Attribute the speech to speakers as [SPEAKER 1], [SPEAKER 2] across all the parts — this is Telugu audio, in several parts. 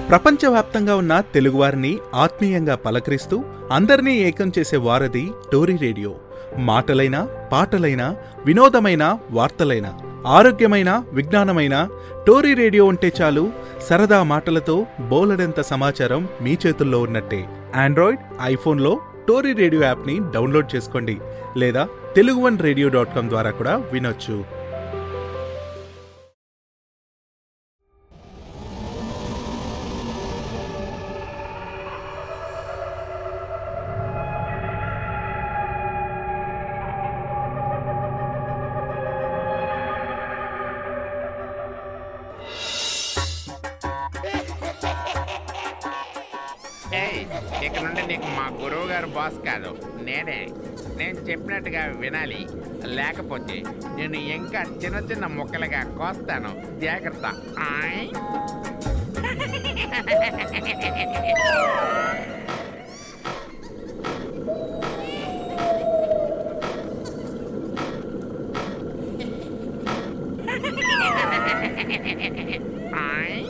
[SPEAKER 1] ప్రపంచవ్యాప్తంగా ఉన్న తెలుగువారిని ఆత్మీయంగా పలకరిస్తూ అందరినీ ఏకం చేసే వారధి టోరీ రేడియో మాటలైన పాటలైన వినోదమైన వార్తలైన ఆరోగ్యమైన విజ్ఞానమైన టోరీ రేడియో ఉంటే చాలు సరదా మాటలతో బోలెడంత సమాచారం మీ చేతుల్లో ఉన్నట్టే ఆండ్రాయిడ్ ఐఫోన్లో టోరీ రేడియో యాప్ని డౌన్లోడ్ చేసుకోండి లేదా Telugu one radio dot com ద్వారా కూడా వినొచ్చు
[SPEAKER 2] ఏయ్ ఇక నుండి నీకు మా గురువు గారు బాస్ కాదు నేనే నేను చెప్పినట్టుగా వినాలి లేకపోతే నేను ఇంకా చిన్న చిన్న ముక్కలుగా కోస్తాను జాగ్రత్త ఆయ్. ఆయ్.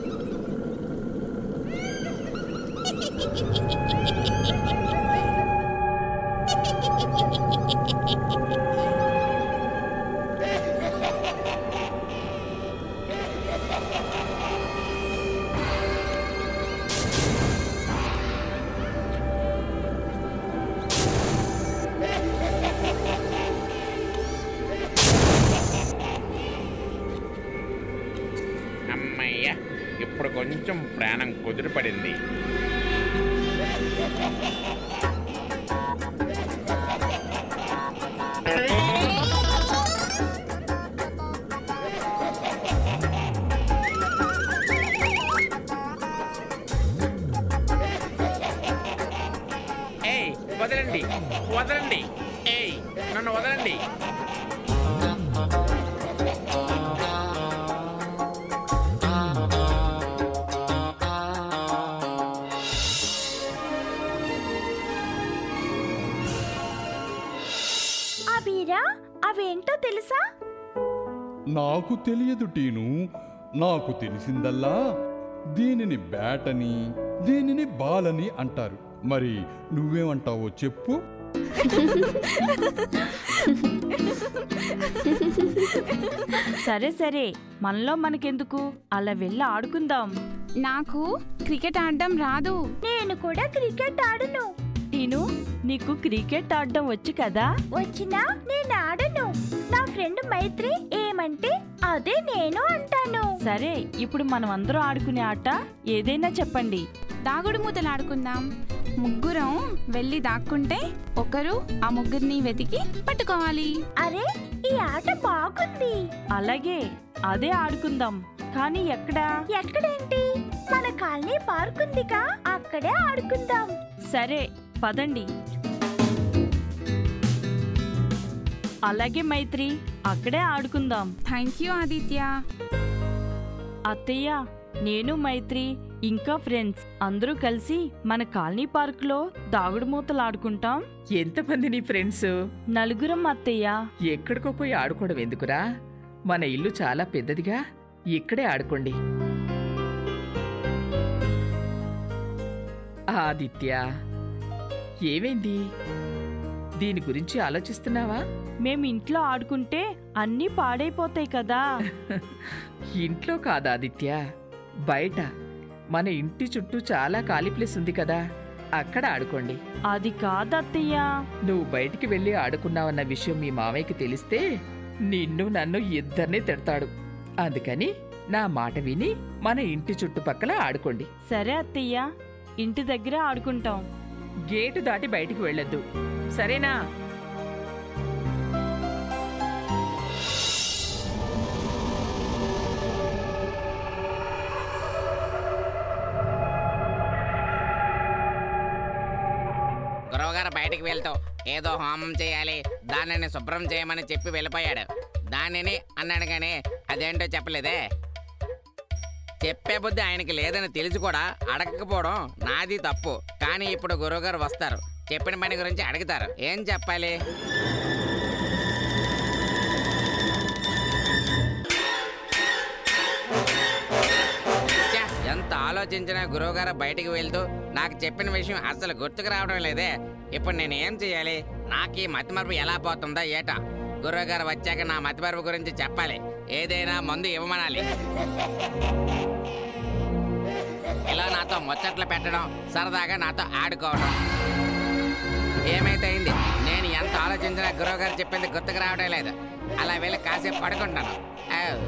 [SPEAKER 2] అమ్మయ్య ఇప్పుడు కొంచెం ప్రాణం కుదిరిపడింది ఏయ్ వదలండి వదలండి ఏయ్ నన్ను వదలండి
[SPEAKER 3] అబీరా అవేంటో తెలుసా
[SPEAKER 4] నాకు తెలియదు టీను నాకు తెలిసిందల్లా దీనిని బ్యాట్ అని దీనిని బాల్ అని అంటారు మరి నువ్వేమంటావో చెప్పు
[SPEAKER 5] సరే సరే మనలో మనకెందుకు అలా వెళ్ళి ఆడుకుందాం
[SPEAKER 6] నాకు క్రికెట్ ఆడడం రాదు
[SPEAKER 3] నేను కూడా క్రికెట్ ఆడను
[SPEAKER 5] టీను నీకు క్రికెట్ ఆడడం వచ్చు కదా
[SPEAKER 3] వచ్చినా నేను ఆడను నా ఫ్రెండ్ మైత్రి ఏమంటే అదే నేను అంటాను
[SPEAKER 5] సరే ఇప్పుడు మనం అందరూ ఆడుకునే ఆట ఏదైనా చెప్పండి
[SPEAKER 6] దాగుడు మూతలు ఆడుకుందాం ముగ్గురం వెళ్ళి దాక్కుంటే ఒకరు ఆ ముగ్గురిని వెతికి పట్టుకోవాలి
[SPEAKER 3] అరే ఈ ఆట బాగుంది
[SPEAKER 5] అలాగే అదే ఆడుకుందాం కానీ ఎక్కడా
[SPEAKER 3] ఎక్కడేంటి మన కాలనీ పార్క్ ఉందిగా అక్కడే ఆడుకుందాం
[SPEAKER 5] సరే పదండి అలాగే మైత్రి అక్కడే ఆడుకుందాం
[SPEAKER 6] థ్యాంక్ యూ ఆదిత్య
[SPEAKER 5] అత్తయ్య నేను మైత్రి ఇంకా ఫ్రెండ్స్ అందరూ కలిసి మన కాలనీ పార్కులో దాగుడు మూతలు ఆడుకుంటాం
[SPEAKER 7] ఎంతమంది నీ ఫ్రెండ్స్
[SPEAKER 5] నలుగురం అత్తయ్య
[SPEAKER 7] ఎక్కడికో పోయి ఆడుకోవడం ఎందుకురా మన ఇల్లు చాలా పెద్దదిగా ఇక్కడే ఆడుకోండి ఆదిత్య ఏమైంది దీని గురించి ఆలోచిస్తున్నావా
[SPEAKER 5] మేం ఇంట్లో ఆడుకుంటే అన్నీ పాడైపోతాయి కదా
[SPEAKER 7] ఇంట్లో కాదు ఆదిత్య బయట మన ఇంటి చుట్టూ చాలా ఖాళీ ప్లేస్ ఉంది కదా అక్కడ ఆడుకోండి
[SPEAKER 5] అది కాదు అత్తయ్య
[SPEAKER 7] నువ్వు బయటికి వెళ్ళి ఆడుకున్నావన్న విషయం మీ మామయ్యకి తెలిస్తే నిన్ను నన్ను ఇద్దరిని తిడతాడు అందుకని నా మాట విని మన ఇంటి చుట్టుపక్కల ఆడుకోండి
[SPEAKER 5] సరే అత్తయ్య ఇంటి దగ్గర ఆడుకుంటాం
[SPEAKER 7] గేటు దాటి బయటికి వెళ్ళొద్దు సరేనా
[SPEAKER 2] గురవగారు బయటికి వెళ్తూ ఏదో హోమం చేయాలి దానిని శుభ్రం చేయమని చెప్పి వెళ్ళిపోయాడు దానిని అన్నాడు కానీ అదేంటో చెప్పలేదే చెప్పే బుద్ధి ఆయనకి లేదని తెలిసి కూడా అడగకపోవడం నాది తప్పు కానీ ఇప్పుడు గురువుగారు వస్తారు చెప్పిన పని గురించి అడుగుతారు ఏం చెప్పాలి ఛ, ఎంత ఎంత ఆలోచించినా గురువుగారు బయటికి వెళ్తూ నాకు చెప్పిన విషయం అసలు గుర్తుకు రావడం లేదే ఇప్పుడు నేను ఏం చేయాలి నాకు ఈ మతిమరుపు ఎలా పోతుందో ఏటా గురువుగారు వచ్చాక నా మతిమరుపు గురించి చెప్పాలి ఏదైనా మందు ఇవ్వమనాలి ఇలా నాతో ముచ్చట్లు పెట్టడం సరదాగా నాతో ఆడుకోవడం ఏమైతే అయింది నేను ఎంత ఆలోచించినా గురువుగారు చెప్పింది గుర్తుకు రావడం లేదు అలా వెళ్ళి కాసేపు పడుకుంటాను ఔ.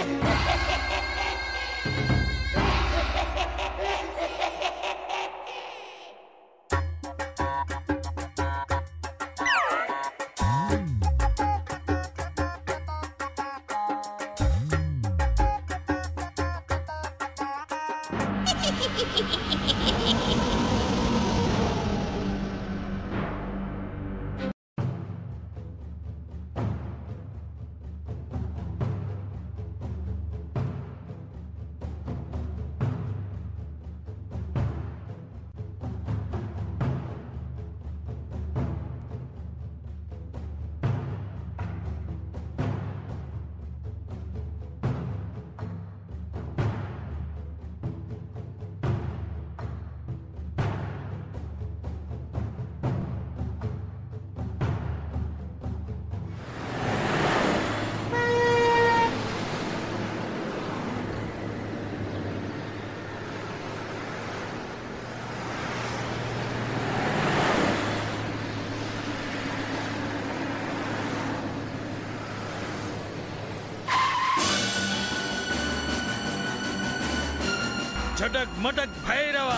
[SPEAKER 8] చటక్ మటక్ భైరవ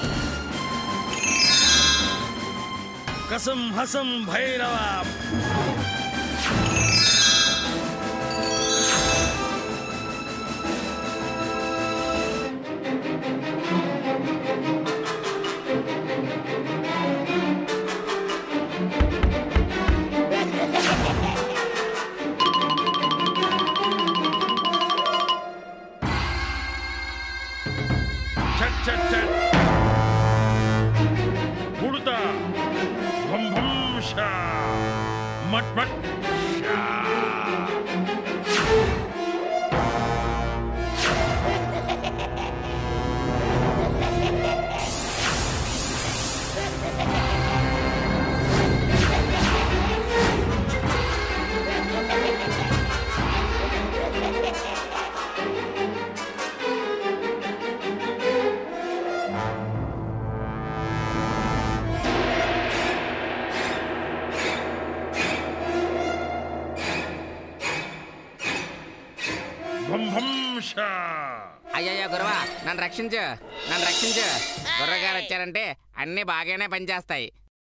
[SPEAKER 8] కసం హసం భైరవ చట్ చట్ చట్ ఉడుత భం భం షా మట్ మట్ షా భం భం షా
[SPEAKER 2] అయ్యయ్యో గురువా నన్ను రక్షించు నన్ను రక్షించు గుర్రగారు వచ్చారంటే అన్నీ బాగానే పనిచేస్తాయి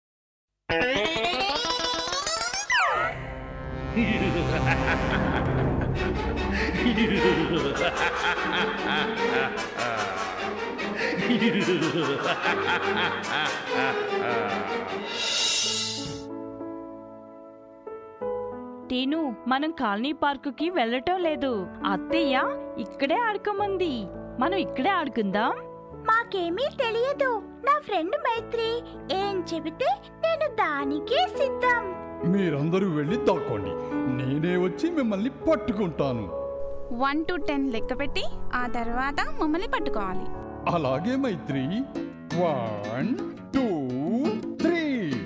[SPEAKER 5] టీను మనం కాలనీ పార్కుకి వెళ్ళటం లేదు అత్తయ్య ఇక్కడే ఆడుకోమంది మనం ఇక్కడే ఆడుకుందాం
[SPEAKER 3] మాకేమీ తెలియదు నా ఫ్రెండ్ మైత్రి ఏం చెబితే నేను దానికే సిద్ధం
[SPEAKER 4] మీరందరూ వెళ్ళి దాక్కోండి నేనే వచ్చి మిమ్మల్ని పట్టుకుంటాను
[SPEAKER 6] వన్ టు టెన్ లెక్క పెట్టి ఆ తర్వాత మమ్మల్ని పట్టుకోవాలి
[SPEAKER 4] అలాగే మైత్రి వన్ టూ త్రీ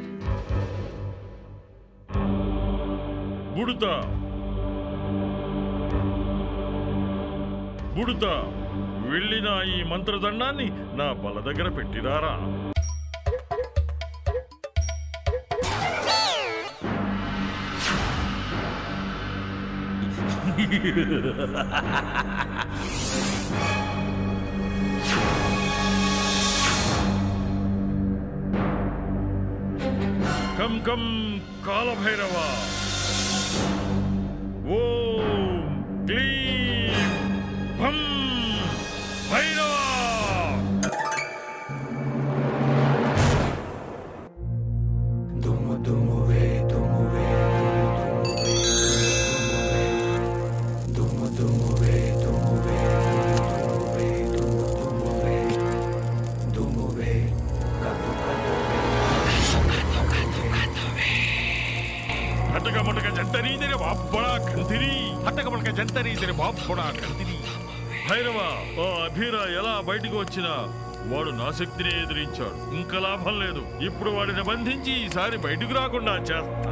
[SPEAKER 8] బుడుత బుడుత వెళ్ళిన ఈ మంత్రదండాన్ని నా బల దగ్గర పెట్టిరారా కం కం కాలభైరవ ఓం క్లీం భం భైరవ ಹಟಕ ಮಟಕ ಜಂತರಿ ತೆರೆ ಬಾಬ್ಬಳ ಕಂತಿರಿ ಹಟಕ ಮಟಕ ಜಂತರಿ ತೆರೆ ಬಾಬ್ಬಳ ಕಂತಿರಿ భైరవ ఓ అభిరా ఎలా బయటికి వచ్చినా వాడు నా శక్తిని ఎదిరించాడు ఇంకా లాభం లేదు ఇప్పుడు వాడిని బంధించి ఈసారి బయటకు రాకుండా చేస్తా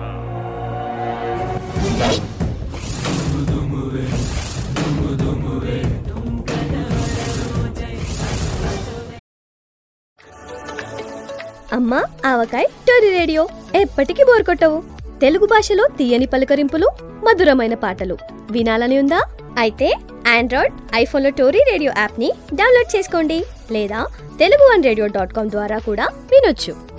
[SPEAKER 9] అమ్మా ఆవకాయ్ టోరీ రేడియో ఎప్పటికీ బోర్ కొట్టవు తెలుగు భాషలో తీయని పలకరింపులు మధురమైన పాటలు వినాలని ఉందా అయితే ఆండ్రాయిడ్ ఐఫోన్లో టోరీ రేడియో యాప్ని డౌన్లోడ్ చేసుకోండి లేదా Telugu one radio dot com ద్వారా కూడా వినొచ్చు